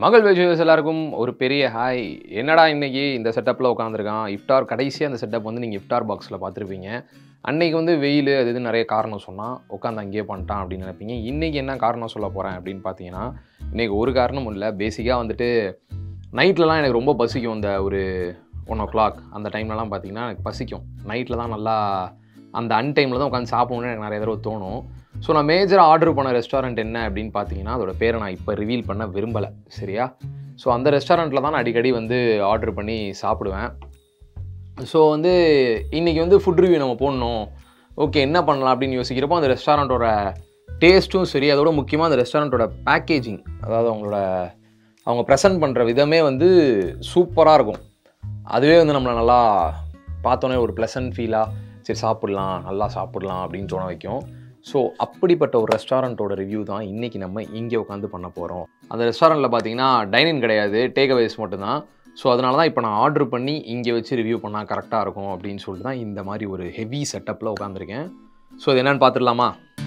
மகள் விஜயஸ் எல்லாருக்கும் ஒரு பெரிய ஹாய் என்னடா இன்னைக்கு இந்த செட்டப்பில் உட்காந்துருக்கான் இஃப்டார் கடைசியாக அந்த செட்டப் வந்து நீங்கள் இஃப்டார் பாக்ஸில் பார்த்துருப்பீங்க அன்னைக்கு வந்து வெயில் அது இது நிறைய காரணம் சொன்னால் உட்காந்து அங்கேயே பண்ணிட்டான் அப்படின்னு நினைப்பீங்க இன்றைக்கி என்ன காரணம் சொல்ல போகிறேன் அப்படின்னு பார்த்தீங்கன்னா இன்றைக்கி ஒரு காரணமும் இல்லை பேசிக்காக வந்துட்டு நைட்லலாம் எனக்கு ரொம்ப பசிக்கும் இந்த ஒரு ஒன் ஓ கிளாக் அந்த டைம்லலாம் பார்த்தீங்கன்னா எனக்கு பசிக்கும் நைட்டில் தான் நல்லா அந்த அன்டைமில் தான் உட்காந்து சாப்பிடணும்னு எனக்கு நிறைய தடவை தோணும் ஸோ நான் மேஜராக ஆர்டர் பண்ண ரெஸ்டாரண்ட் என்ன அப்படின்னு பார்த்தீங்கன்னா அதோட பேரை நான் இப்போ ரிவீல் பண்ண விரும்பலை சரியா ஸோ அந்த ரெஸ்டாரண்ட்டில் தான் நான் அடிக்கடி வந்து ஆர்டர் பண்ணி சாப்பிடுவேன் ஸோ வந்து இன்றைக்கி வந்து ஃபுட் ரிவ்யூ நம்ம போடணும் ஓகே என்ன பண்ணலாம் அப்படின்னு யோசிக்கிறப்போ அந்த ரெஸ்டாரண்ட்டோட டேஸ்ட்டும் சரி அதோட முக்கியமாக அந்த ரெஸ்டாரண்ட்டோட பேக்கேஜிங் அதாவது அவங்களோட அவங்க ப்ரெசென்ட் பண்ணுற விதமே வந்து சூப்பராக இருக்கும் அதுவே வந்து நம்மளை நல்லா பார்த்தோன்னே ஒரு ப்ளசன்ட் ஃபீலாக சரி சாப்பிட்லாம் நல்லா சாப்பிட்லாம் அப்படின்னு தோண வைக்கும் ஸோ அப்படிப்பட்ட ஒரு ரெஸ்டாரண்ட்டோட ரிவ்யூ தான் இன்றைக்கி நம்ம இங்கே உட்காந்து பண்ண போகிறோம் அந்த ரெஸ்டாரண்ட்டில் பார்த்தீங்கன்னா டைனிங் கிடையாது டேக் அவேஸ் மட்டும்தான் ஸோ அதனால தான் இப்போ நான் ஆர்டர் பண்ணி இங்கே வச்சு ரிவ்யூ பண்ணால் கரெக்டாக இருக்கும் அப்படின்னு சொல்லிட்டு தான் இந்த மாதிரி ஒரு ஹெவி செட்டப்பில் உட்காந்துருக்கேன் ஸோ இது என்னென்னு பார்த்துடலாமா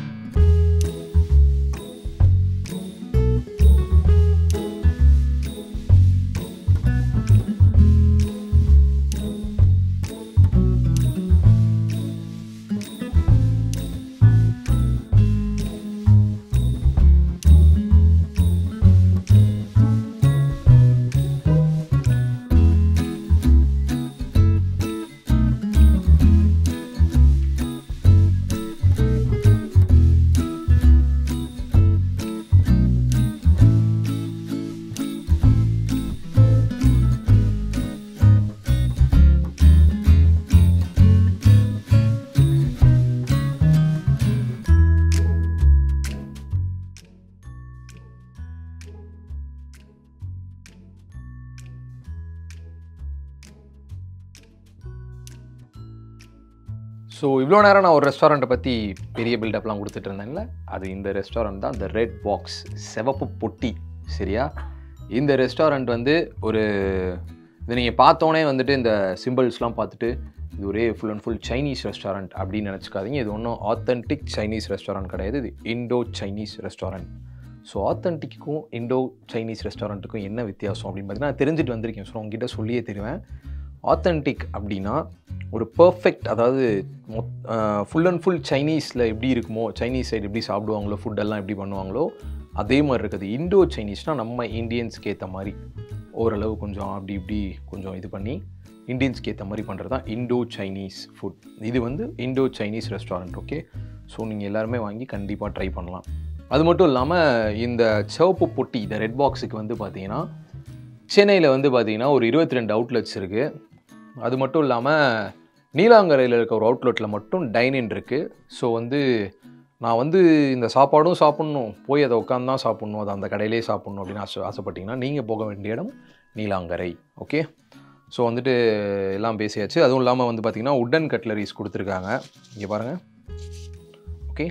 ஸோ இவ்வளோ நேரம் நான் ஒரு ரெஸ்டாரண்ட்டை பற்றி பெரிய பில்டப்லாம் கொடுத்துட்டு இருந்தேன்ல அது இந்த ரெஸ்டாரண்ட் தான் இந்த ரெட் பாக்ஸ் சிவப்பு பொட்டி சரியா இந்த ரெஸ்டாரண்ட் வந்து ஒரு இது நீங்கள் பார்த்தோன்னே வந்துட்டு இந்த சிம்பிள்ஸ்லாம் பார்த்துட்டு இது ஒரே full and full Chinese restaurant அப்படின்னு நினச்சிக்காதீங்க இது ஒன்றும் ஆத்தென்டிக் சைனீஸ் ரெஸ்டாரண்ட் கிடையாது இது இண்டோ சைனீஸ் ரெஸ்டாரண்ட் ஸோ ஆத்தென்டிக்கும் இண்டோ சைனீஸ் ரெஸ்டாரண்ட்டுக்கும் என்ன வித்தியாசம் அப்படின்னு பார்த்தீங்கன்னா நான் தெரிஞ்சுட்டு வந்திருக்கேன் ஸோ உங்ககிட்ட சொல்லியே தெரிவேன் ஆத்தென்டிக் அப்படின்னா ஒரு பர்ஃபெக்ட் அதாவது ஃபுல் அண்ட் ஃபுல் சைனீஸில் எப்படி இருக்குமோ சைனீஸ் சைடு எப்படி சாப்பிடுவாங்களோ ஃபுட்டெல்லாம் எப்படி பண்ணுவாங்களோ அதே மாதிரி இருக்குது இண்டோ சைனீஸ்னால் நம்ம இந்தியன்ஸ்க்கு ஏற்ற மாதிரி ஓரளவு கொஞ்சம் அப்படி இப்படி கொஞ்சம் இது பண்ணி இந்தியன்ஸ்க்கு ஏற்ற மாதிரி பண்ணுறது தான் இண்டோ சைனீஸ் ஃபுட் இது வந்து Indo Chinese restaurant okay so நீங்கள் எல்லாருமே வாங்கி கண்டிப்பாக ட்ரை பண்ணலாம் அது மட்டும் இல்லாமல் இந்த சிவப்பு பொட்டி இந்த ரெட் பாக்ஸுக்கு வந்து பார்த்தீங்கன்னா சென்னையில் வந்து பார்த்தீங்கன்னா ஒரு இருபத்தி ரெண்டு அவுட்லெட்ஸ் இருக்குது அது மட்டும் இல்லாமல் நீலாங்கரையில் இருக்க ஒரு அவுட்லெட்டில் மட்டும் டைனின் இருக்குது ஸோ வந்து நான் வந்து இந்த சாப்பாடும் சாப்பிட்ணும் போய் அதை உட்காந்து தான் சாப்பிட்ணும் அதை அந்த கடையிலே சாப்பிட்ணும் அப்படின்னு ஆசை ஆசைப்பட்டீங்கன்னா நீங்கள் போக வேண்டிய இடம் நீலாங்கரை ஓகே ஸோ வந்துட்டு எல்லாம் பேசியாச்சு அதுவும் இல்லாமல் வந்து பார்த்திங்கன்னா உட்டன் கட்லரிஸ் கொடுத்துருக்காங்க இங்கே பாருங்கள் ஓகே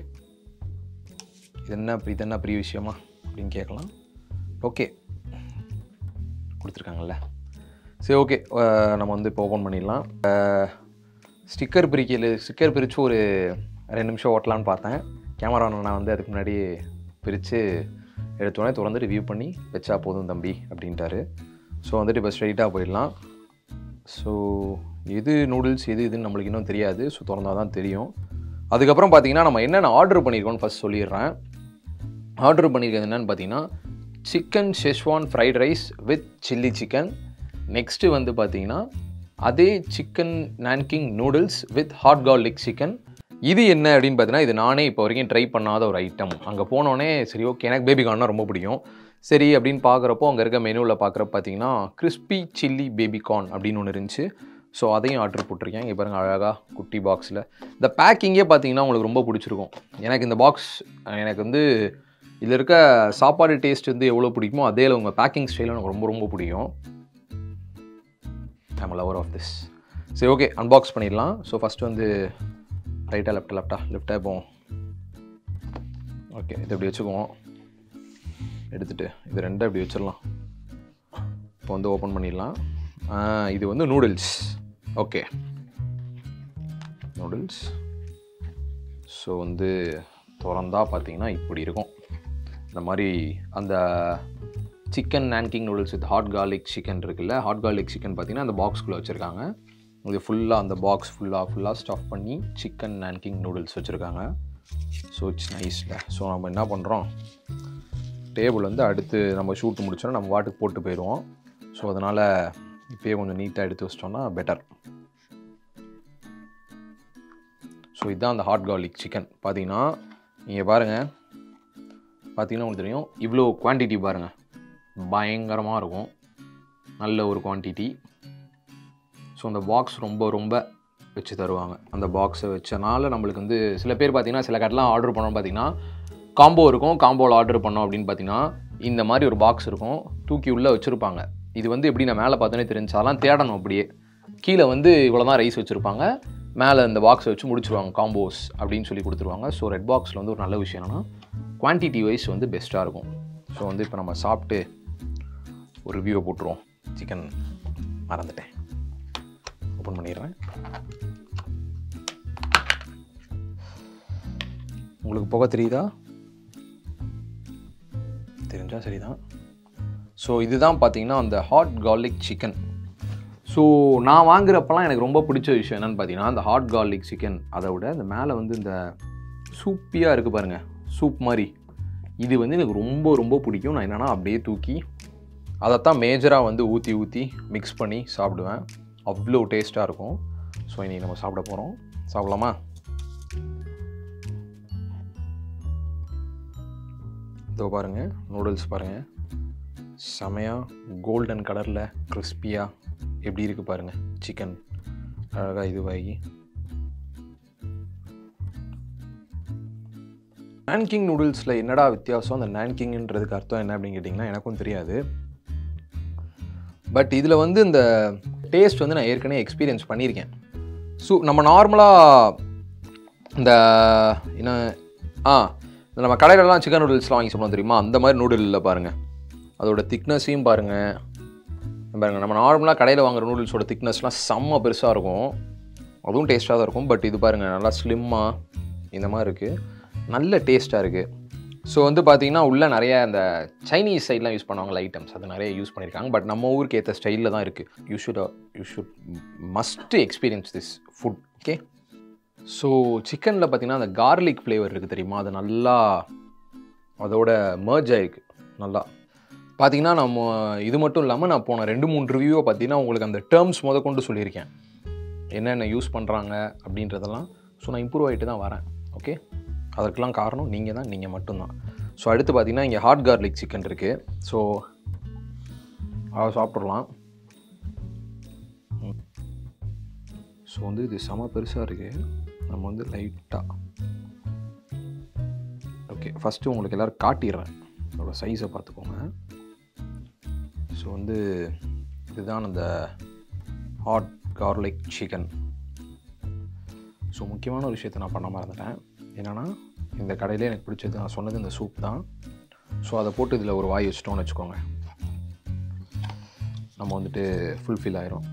இது என்ன இது என்ன பெரிய விஷயமா அப்படின்னு கேட்கலாம் ஓகே கொடுத்துருக்காங்கல்ல சரி ஓகே நம்ம வந்து இப்போ ஓப்பன் பண்ணிடலாம் ஸ்டிக்கர் பிரிக்கல ஸ்டிக்கர் பிரித்து ஒரு ரெண்டு நிமிஷம் ஓட்டலான்னு பார்த்தேன் கேமரா நான் வந்து அதுக்கு முன்னாடி பிரித்து எடுத்தோடனே திறந்து ரிவ்யூ பண்ணி வச்சா போதும் தம்பி அப்படின்ட்டாரு ஸோ வந்துட்டு இப்போ ஸ்ட்ரைட்டாக போயிடலாம் ஸோ எது நூடுல்ஸ் எது இதுன்னு நம்மளுக்கு இன்னும் தெரியாது ஸோ திறந்தால் தான் தெரியும் அதுக்கப்புறம் பார்த்தீங்கன்னா நம்ம என்னென்ன ஆர்டர் பண்ணியிருக்கோம்னு ஃபஸ்ட் சொல்லிடுறேன் ஆர்டர் பண்ணியிருக்கிறது என்னென்னு பார்த்தீங்கன்னா chicken Schezwan fried rice with chilli chicken next வந்து பார்த்தீங்கன்னா அதே chicken Nanking noodles with hot garlic chicken இது என்ன அப்படின்னு பார்த்தீங்கன்னா இது நானே இப்போ வரைக்கும் ட்ரை பண்ணாத ஒரு ஐட்டம் அங்கே போனோடனே சரி ஓகே எனக்கு பேபி கார்னா ரொம்ப பிடிக்கும் சரி அப்படின்னு பார்க்குறப்போ அங்கே இருக்க மெனுவில் பார்க்குறப்ப பார்த்தீங்கன்னா கிறிஸ்பி சில்லி பேபி கார்ன் அப்படின்னு ஒன்று இருந்துச்சு ஸோ அதையும் ஆர்டர் போட்டிருக்கேன் இங்கே பாருங்கள் அழகாக குட்டி பாக்ஸில் இந்த பேக்கிங்கே பார்த்தீங்கன்னா உங்களுக்கு ரொம்ப பிடிச்சிருக்கும் எனக்கு இந்த பாக்ஸ் எனக்கு வந்து இதில் இருக்க சாப்பாடு டேஸ்ட் வந்து எவ்வளோ பிடிக்குமோ அதே உங்கள் பேக்கிங் ஸ்டைலும் எனக்கு ரொம்ப ரொம்ப பிடிக்கும் ஐம் லவர் ஆஃப் திஸ் சரி ஓகே அன்பாக்ஸ் பண்ணிடலாம் ஸோ ஃபஸ்ட்டு வந்து ரைட்டாக லெஃப்டாக லெஃப்டா லெஃப்டாக போவோம் ஓகே இது இப்படி வச்சுக்குவோம் எடுத்துகிட்டு இது ரெண்டும் இப்படி வச்சிடலாம் இப்போ வந்து ஓப்பன் பண்ணிடலாம் இது வந்து நூடுல்ஸ் ஓகே நூடுல்ஸ் ஸோ வந்து திறந்தா பார்த்தீங்கன்னா இப்படி இருக்கும் இந்த மாதிரி அந்த chicken Nanking noodles with hot garlic chicken இருக்குல்ல ஹாட் garlic சிக்கன் பார்த்தீங்கன்னா அந்த பாக்ஸ்குள்ளே வச்சுருக்காங்க இது ஃபுல்லாக அந்த பாக்ஸ் ஃபுல்லாக ஃபுல்லாக ஸ்டஃப் பண்ணி சிக்கன் நான்கிங் நூடுல்ஸ் வச்சுருக்காங்க ஸோ இட்ஸ் நைஸில் ஸோ நம்ம என்ன பண்ணுறோம் டேபிள் வந்து அடுத்து நம்ம ஷூட் முடிச்சோன்னா நம்ம வாட்டுக்கு போட்டு போயிடுவோம் ஸோ அதனால் இப்போயே கொஞ்சம் நீட்டாக எடுத்து வச்சிட்டோம்னா பெட்டர் ஸோ இதுதான் அந்த ஹாட் garlic சிக்கன் பார்த்தீங்கன்னா நீங்கள் பாருங்கள் பார்த்தீங்கன்னா உங்களுக்கு தெரியும் இவ்வளோ குவான்டிட்டி பாருங்கள் பயங்கரமாக இருக்கும் நல்ல ஒரு குவான்டிட்டி ஸோ அந்த பாக்ஸ் ரொம்ப ரொம்ப வச்சு தருவாங்க அந்த பாக்ஸை வச்சனால நம்மளுக்கு வந்து சில பேர் பார்த்தீங்கன்னா சில கடைலாம் ஆர்டர் பண்ணோம் பார்த்தீங்கன்னா காம்போ இருக்கும் காம்போவில் ஆர்டர் பண்ணோம் அப்படின்னு பார்த்தீங்கன்னா இந்த மாதிரி ஒரு பாக்ஸ் இருக்கும் தூக்கி உள்ளே வச்சுருப்பாங்க இது வந்து எப்படி நான் மேலே பார்த்தோன்னே தெரிஞ்சு அதெல்லாம் தேடணும் அப்படியே கீழே வந்து இவ்வளோ தான் ரைஸ் வச்சுருப்பாங்க மேலே இந்த பாக்ஸை வச்சு முடிச்சிருவாங்க காம்போஸ் அப்படின்னு சொல்லி கொடுத்துருவாங்க ஸோ ரெட் பாக்ஸில் வந்து ஒரு நல்ல விஷயம் என்னன்னா குவான்டிட்டி வைஸ் வந்து பெஸ்ட்டாக இருக்கும் ஸோ வந்து இப்போ நம்ம சாப்பிட்டு ஒரு ரிவ்யூவை போட்டுருவோம் சிக்கன் மறந்துட்டேன் ஓப்பன் பண்ணிடுறேன் உங்களுக்கு புகை தெரியுதா தெரிஞ்சா சரிதான் ஸோ இதுதான் பார்த்தீங்கன்னா அந்த ஹாட் garlic சிக்கன் ஸோ நான் வாங்குறப்பெல்லாம் எனக்கு ரொம்ப பிடிச்ச விஷயம் என்னென்னு பார்த்தீங்கன்னா அந்த ஹாட் garlic சிக்கன் அதை விட இந்த மேலே வந்து இந்த சூப்பியாக இருக்குது பாருங்கள் சூப் மாதிரி இது வந்து எனக்கு ரொம்ப ரொம்ப பிடிக்கும் நான் என்னென்னா அப்படியே தூக்கி அதைத்தான் மேஜராக வந்து ஊற்றி ஊற்றி மிக்ஸ் பண்ணி சாப்பிடுவேன் அவ்வளோ டேஸ்ட்டாக இருக்கும் ஸோ இன்றைக்கி நம்ம சாப்பிட போகிறோம் சாப்பிடலாமா இதோ பாருங்கள் நூடுல்ஸ் பாருங்கள் செமையாக கோல்டன் கலரில் கிறிஸ்பியாக எப்படி இருக்குது பாருங்கள் சிக்கன் அழகாக இதுவாகி நான்கிங் நூடுல்ஸில் என்னடா வித்தியாசம் அந்த நான்கிங்ன்றதுக்கு அர்த்தம் என்ன அப்படின்னு கேட்டிங்கன்னா எனக்கும் தெரியாது பட் இதில் வந்து இந்த டேஸ்ட் வந்து நான் ஏற்கனவே எக்ஸ்பீரியன்ஸ் பண்ணியிருக்கேன் ஸோ நம்ம நார்மலாக இந்த என்ன ஆ இந்த நம்ம கடையிலலாம் சிக்கன் நூடுல்ஸ்லாம் வாங்கி சாப்பிடுவோம் தெரியுமா அந்த மாதிரி நூடுல் இல்லை பாருங்கள் அதோட திக்னஸையும் பாருங்கள் பாருங்கள் நம்ம நார்மலாக கடையில் வாங்குற நூடுல்ஸோட திக்னஸ்லாம் செம்ம பெருசாக இருக்கும் அதுவும் டேஸ்ட்டாக தான் இருக்கும் பட் இது பாருங்கள் நல்லா ஸ்லிம்மாக இந்த மாதிரி இருக்குது நல்ல டேஸ்ட்டாக இருக்குது ஸோ வந்து பார்த்தீங்கன்னா உள்ளே நிறைய அந்த சைனீஸ் சைட்லாம் யூஸ் பண்ணுவாங்க ஐட்டம்ஸ் அது நிறைய யூஸ் பண்ணியிருக்காங்க பட் நம்ம ஊருக்கு ஏற்ற ஸ்டைலில் தான் இருக்குது you should you should must experience this food okay so சிக்கனில் பார்த்தீங்கன்னா அந்த கார்லிக் ஃப்ளேவர் இருக்குது தெரியுமா அது நல்லா அதோட merge ஆயிருக்கு நல்லா பார்த்தீங்கன்னா நம்ம இது மட்டும் இல்லாமல் நான் போன ரெண்டு மூணு ரிவ்யூவை பார்த்தீங்கன்னா உங்களுக்கு அந்த டேர்ம்ஸ் முத கொண்டு சொல்லியிருக்கேன் என்னென்ன யூஸ் பண்ணுறாங்க அப்படின்றதெல்லாம் ஸோ நான் இம்ப்ரூவ் ஆகிட்டு தான் வரேன் ஓகே அதற்கெல்லாம் காரணம் நீங்கள் தான் நீங்கள் மட்டும்தான் ஸோ அடுத்து பார்த்தீங்கன்னா இங்கே ஹாட் garlic சிக்கன் இருக்குது ஸோ அதை சாப்பிட்றலாம் ஸோ வந்து இது செம பெருசாக இருக்குது நம்ம வந்து லைட்டாக ஓகே ஃபஸ்ட்டு உங்களுக்கு எல்லோரும் காட்டிடுறேன் அதோட சைஸை பார்த்துக்கோங்க ஸோ வந்து இதுதான் அந்த ஹாட் garlic சிக்கன் ஸோ முக்கியமான ஒரு விஷயத்தை நான் பண்ண மறந்துட்டேன் என்னென்னா இந்த கடையிலே எனக்கு பிடிச்சது நான் சொன்னது இந்த சூப் தான் ஸோ அதை போட்டு இதில் ஒரு வாய் வச்சிட்டோம்னு வச்சுக்கோங்க நம்ம வந்துட்டு ஃபுல்ஃபில் ஆயிரும்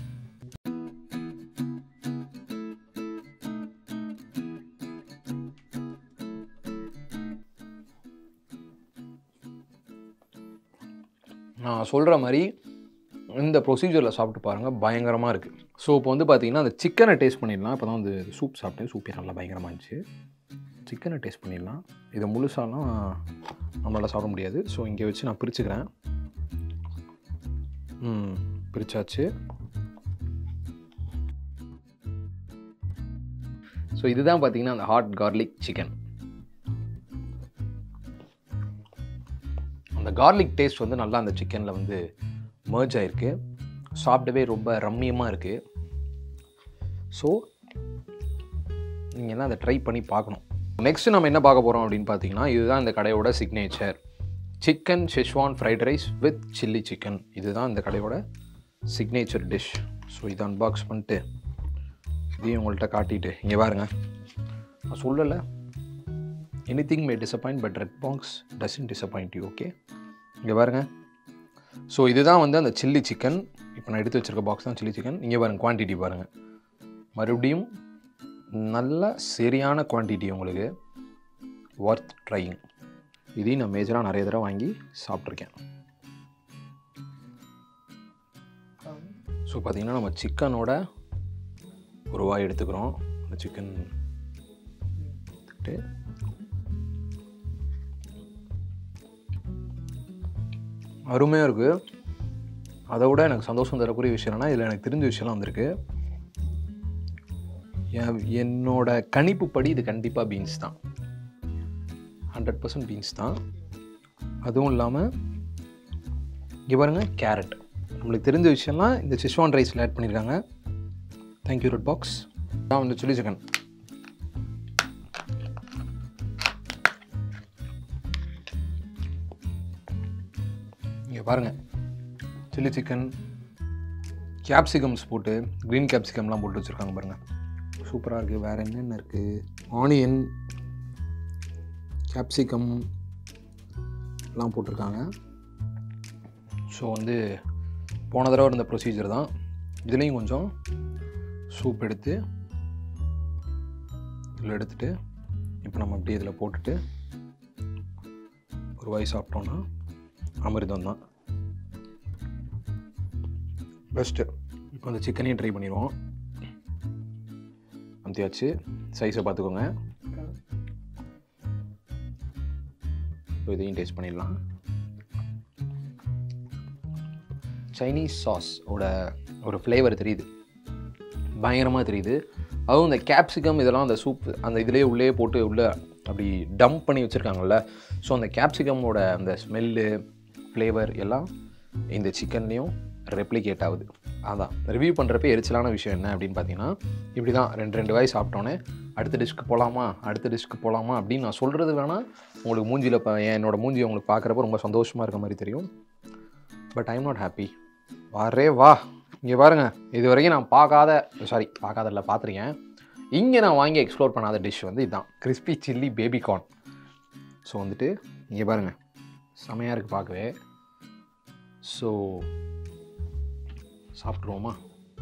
நான் சொல்கிற மாதிரி இந்த ப்ரொசீஜரில் சாப்பிட்டு பாருங்கள் பயங்கரமாக இருக்குது ஸோ இப்போ வந்து பார்த்தீங்கன்னா அந்த சிக்கனை டேஸ்ட் பண்ணிடலாம் இப்போ தான் வந்து சூப் சாப்பிட்டேன் சூப்பே நல்லா பயங்கரமாக இருந்துச்சு சிக்கனை டேஸ்ட் பண்ணிடலாம் இதை முழுசாலாம் நம்மளால் சாப்பிட முடியாது ஸோ இங்கே வச்சு நான் பிரிச்சுக்கிறேன் ம் பிரிச்சாச்சு ஸோ இதுதான் பார்த்தீங்கன்னா அந்த ஹாட் garlic சிக்கன் அந்த கார்லிக் டேஸ்ட் வந்து நல்லா அந்த சிக்கனில் வந்து merge ஆயிருக்கு சாப்பிடவே ரொம்ப ரம்மியமாக இருக்குது ஸோ நீங்கள் எல்லாம் அதை ட்ரை பண்ணி பார்க்கணும் நெக்ஸ்ட் நம்ம என்ன பார்க்க போகிறோம் அப்படின்னு பார்த்தீங்கன்னா இதுதான் இந்த கடையோட signature chicken Schezwan fried rice with chilli chicken இதுதான் இந்த கடையோட சிக்னேச்சர் டிஷ் ஸோ இதை அன்பாக்ஸ் பண்ணிட்டு இதையும் உங்கள்கிட்ட காட்டிட்டு இங்கே பாருங்க நான் சொல்லலை anything may disappoint but red box doesn't disappoint you okay இங்கே பாருங்க ஸோ இதுதான் வந்து அந்த சில்லி சிக்கன் இப்போ நான் எடுத்து வச்சிருக்க பாக்ஸ் தான் சில்லி சிக்கன் இங்கே பாருங்க குவான்டிட்டி பாருங்கள் மறுபடியும் நல்ல சரியான குவான்டிட்டி உங்களுக்கு ஒர்த் ட்ரையிங் இதையும் நான் மேஜராக நிறைய தடவை வாங்கி சாப்பிட்ருக்கேன் ஸோ பார்த்தீங்கன்னா நம்ம சிக்கனோட ஒரு வாய் எடுத்துக்கிறோம் அந்த சிக்கன் எடுத்துக்கிட்டு அருமையாக இருக்குது அதை விட எனக்கு சந்தோஷம் தரக்கூடிய விஷயம் என்னன்னா இதில் எனக்கு தெரிஞ்ச விஷயம்லாம் வந்திருக்கு என் என்னோட கணிப்புப்படி இது கண்டிப்பாக பீன்ஸ் தான் ஹண்ட்ரட் பர்சன்ட் பீன்ஸ் தான் அதுவும் இல்லாமல் இங்கே பாருங்கள் கேரட் நம்மளுக்கு தெரிஞ்ச விஷயம்லாம் இந்த சிஷ்வான் ரைஸில் ஆட் பண்ணியிருக்காங்க தேங்க்யூ ரெட் பாக்ஸ் தான் வந்து சில்லி சிக்கன் இங்கே பாருங்கள் சில்லி சிக்கன் கேப்சிகம்ஸ் போட்டு க்ரீன் கேப்சிகம்லாம் போட்டு வச்சுருக்காங்க பாருங்கள் சூப்பராக இருக்குது வேறு என்னென்ன இருக்குது ஆனியன் கேப்சிகம் எல்லாம் போட்டிருக்காங்க ஸோ வந்து போன தடவை இருந்த ப்ரொசீஜர் தான் இதுலேயும் கொஞ்சம் சூப் எடுத்து இதில் எடுத்துட்டு இப்போ நம்ம அப்படியே இதில் போட்டுட்டு ஒரு வாய் சாப்பிட்டோன்னா அமிர்தம் தான் பெஸ்ட்டு இப்போ அந்த சிக்கனையும் ட்ரை பண்ணிடுவோம் அமுத்தியாச்சு சைஸை பார்த்துக்கோங்க இப்போ இதையும் டேஸ்ட் பண்ணிடலாம் சைனீஸ் சாஸ் ஓட ஒரு ஃப்ளேவர் தெரியுது பயங்கரமாக தெரியுது அதுவும் இந்த கேப்சிகம் இதெல்லாம் அந்த சூப் அந்த இதிலே உள்ளே போட்டு உள்ளே அப்படி டம்ப் பண்ணி வச்சுருக்காங்கல்ல ஸோ அந்த கேப்சிகமோட அந்த ஸ்மெல்லு ஃப்ளேவர் எல்லாம் இந்த சிக்கன்லேயும் ரெப்ளிகேட் ஆகுது அதான் ரிவ்யூ பண்ணுறப்ப எரிச்சலான விஷயம் என்ன அப்படின்னு பார்த்தீங்கன்னா இப்படி தான் ரெண்டு ரெண்டு வாய் சாப்பிட்டோன்னே அடுத்த டிஷ்க்கு போகலாமா அடுத்த டிஷ்க்கு போகலாமா அப்படின்னு நான் சொல்கிறது வேணால் உங்களுக்கு மூஞ்சியில் இப்போ என்னோட மூஞ்சி உங்களுக்கு பார்க்குறப்ப ரொம்ப சந்தோஷமாக இருக்க மாதிரி தெரியும் பட் ஐம் நாட் ஹாப்பி வரே வா இங்கே பாருங்க இது வரைக்கும் நான் பார்க்காத சாரி பார்க்காதல பார்த்துருக்கேன் இங்கே நான் வாங்கி எக்ஸ்ப்ளோர் பண்ணாத டிஷ் வந்து இதுதான் crispy chilli baby corn so வந்துட்டு இங்கே பாருங்கள் செமையாக இருக்குது பார்க்கவே ஸோ சாப்பிட்ருவோமா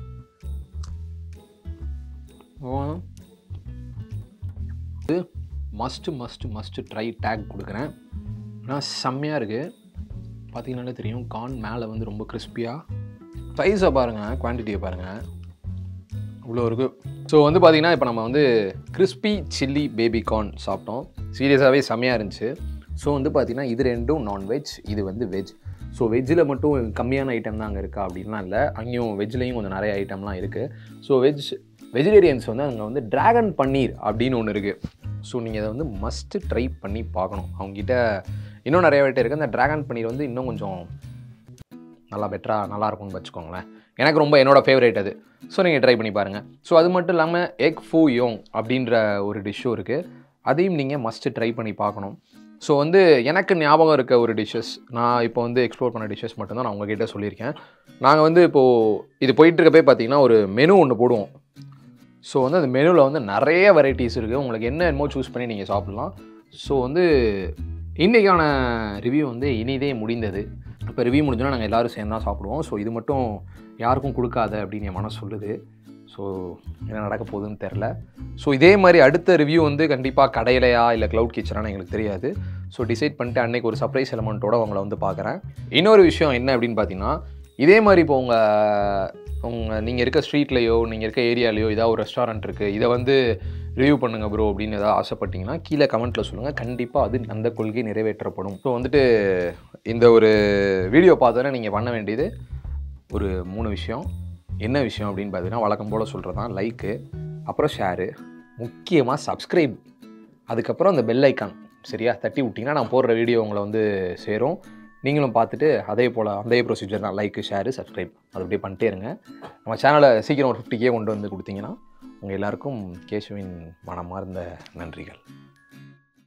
இது must must must try take கொடுக்குறேன் ஆனால் செம்மையாக இருக்குது பார்த்தீங்கன்னாலே தெரியும் கார்ன் மேலே வந்து ரொம்ப கிறிஸ்பியாக சைஸை பாருங்கள் குவான்டிட்டியை பாருங்கள் இவ்வளோ இருக்குது ஸோ வந்து பார்த்தீங்கன்னா இப்போ நம்ம வந்து கிறிஸ்பி சில்லி பேபி கார்ன் சாப்பிட்டோம் சீரியஸாகவே செம்மையாக இருந்துச்சு ஸோ வந்து பார்த்தீங்கன்னா இது ரெண்டும் நான்வெஜ் இது வந்து வெஜ் ஸோ வெஜ்ஜில் மட்டும் கம்மியான ஐட்டம் தான் அங்கே இருக்கா அப்படின்லாம் இல்லை அங்கேயும் வெஜ்லேயும் கொஞ்சம் நிறைய ஐட்டம்லாம் இருக்குது ஸோ வெஜ் வெஜிடேரியன்ஸ் வந்து அங்கே வந்து டிராகன் பன்னீர் அப்படின்னு ஒன்று இருக்குது ஸோ நீங்கள் அதை வந்து மஸ்ட்டு ட்ரை பண்ணி பார்க்கணும் அவங்ககிட்ட இன்னும் நிறைய வெரைட்டி இருக்குது அந்த டிராகன் பன்னீர் வந்து இன்னும் கொஞ்சம் நல்லா பெட்டராக நல்லா இருக்கும்னு வச்சுக்கோங்களேன் எனக்கு ரொம்ப என்னோட ஃபேவரேட் அது ஸோ நீங்கள் ட்ரை பண்ணி பாருங்கள் ஸோ அது மட்டும் இல்லாமல் எக் ஃபூ யோங் அப்படின்ற ஒரு டிஷ்ஷும் இருக்குது அதையும் நீங்கள் மஸ்ட்டு ட்ரை பண்ணி பார்க்கணும் ஸோ வந்து எனக்கு ஞாபகம் இருக்க ஒரு டிஷ்ஷஸ் நான் இப்போ வந்து எக்ஸ்ப்ளோர் பண்ண டிஷ்ஷஸ் மட்டும்தான் நான் உங்ககிட்ட சொல்லியிருக்கேன் நாங்கள் வந்து இப்போது இது போயிட்டு இருக்கப்பே பார்த்தீங்கன்னா ஒரு மெனு ஒன்று போடுவோம் ஸோ வந்து அந்த மெனுவில் வந்து நிறைய வெரைட்டிஸ் இருக்குது உங்களுக்கு என்ன என்னமோ சூஸ் பண்ணி நீங்கள் சாப்பிட்லாம் ஸோ வந்து இன்றைக்கான ரிவ்யூ வந்து இனிதே முடிந்தது இப்போ ரிவ்யூ முடிஞ்சோன்னா நாங்கள் எல்லோரும் சேர்ந்து தான் சாப்பிடுவோம் ஸோ இது மட்டும் யாருக்கும் கொடுக்காத அப்படின்னு என் மனசு சொல்லுது ஸோ என்ன நடக்க போகுதுன்னு தெரில ஸோ இதே மாதிரி அடுத்த ரிவ்யூ வந்து கண்டிப்பாக கடையிலையா இல்லை க்ளவுட் கிச்சனான்னு எங்களுக்கு தெரியாது ஸோ டிசைட் பண்ணிட்டு அன்னைக்கு ஒரு சர்ப்ரைஸ் எலமெண்ட்டோட உங்களை வந்து பார்க்குறேன் இன்னொரு விஷயம் என்ன அப்படின்னு பார்த்தீங்கன்னா இதே மாதிரி இப்போ உங்கள் உங்கள் நீங்கள் இருக்க ஸ்ட்ரீட்லேயோ நீங்கள் இருக்க ஏரியாலேயோ ஏதாவது ஒரு ரெஸ்டாரண்ட் இருக்குது இதை வந்து ரிவ்யூ பண்ணுங்க ப்ரோ அப்படின்னு ஏதாவது ஆசைப்பட்டீங்கன்னா கீழே கமெண்ட்டில் சொல்லுங்கள் கண்டிப்பாக அது அந்த கொள்கை நிறைவேற்றப்படும் ஸோ வந்துட்டு இந்த ஒரு வீடியோ பார்த்தோன்னே நீங்கள் பண்ண வேண்டியது ஒரு மூணு விஷயம் என்ன விஷயம் அப்படின்னு பார்த்தீங்கன்னா வழக்கம் போல் சொல்கிறது தான் லைக்கு அப்புறம் ஷேரு முக்கியமாக சப்ஸ்கிரைப் அதுக்கப்புறம் அந்த பெல் ஐக்கான் சரியா தட்டி விட்டிங்கன்னா நான் போடுற வீடியோ உங்களை வந்து சேரும் நீங்களும் பார்த்துட்டு அதே போல் அதே ப்ரொசீஜர் தான் லைக்கு ஷேரு சப்ஸ்கிரைப் அது அப்படியே பண்ணிட்டே இருங்க நம்ம சேனலை சீக்கிரம் ஒரு ஃபிஃப்டிக்கே கொண்டு வந்து கொடுத்தீங்கன்னா உங்கள் எல்லாருக்கும் கேஷுவின் மனமார்ந்த நன்றிகள்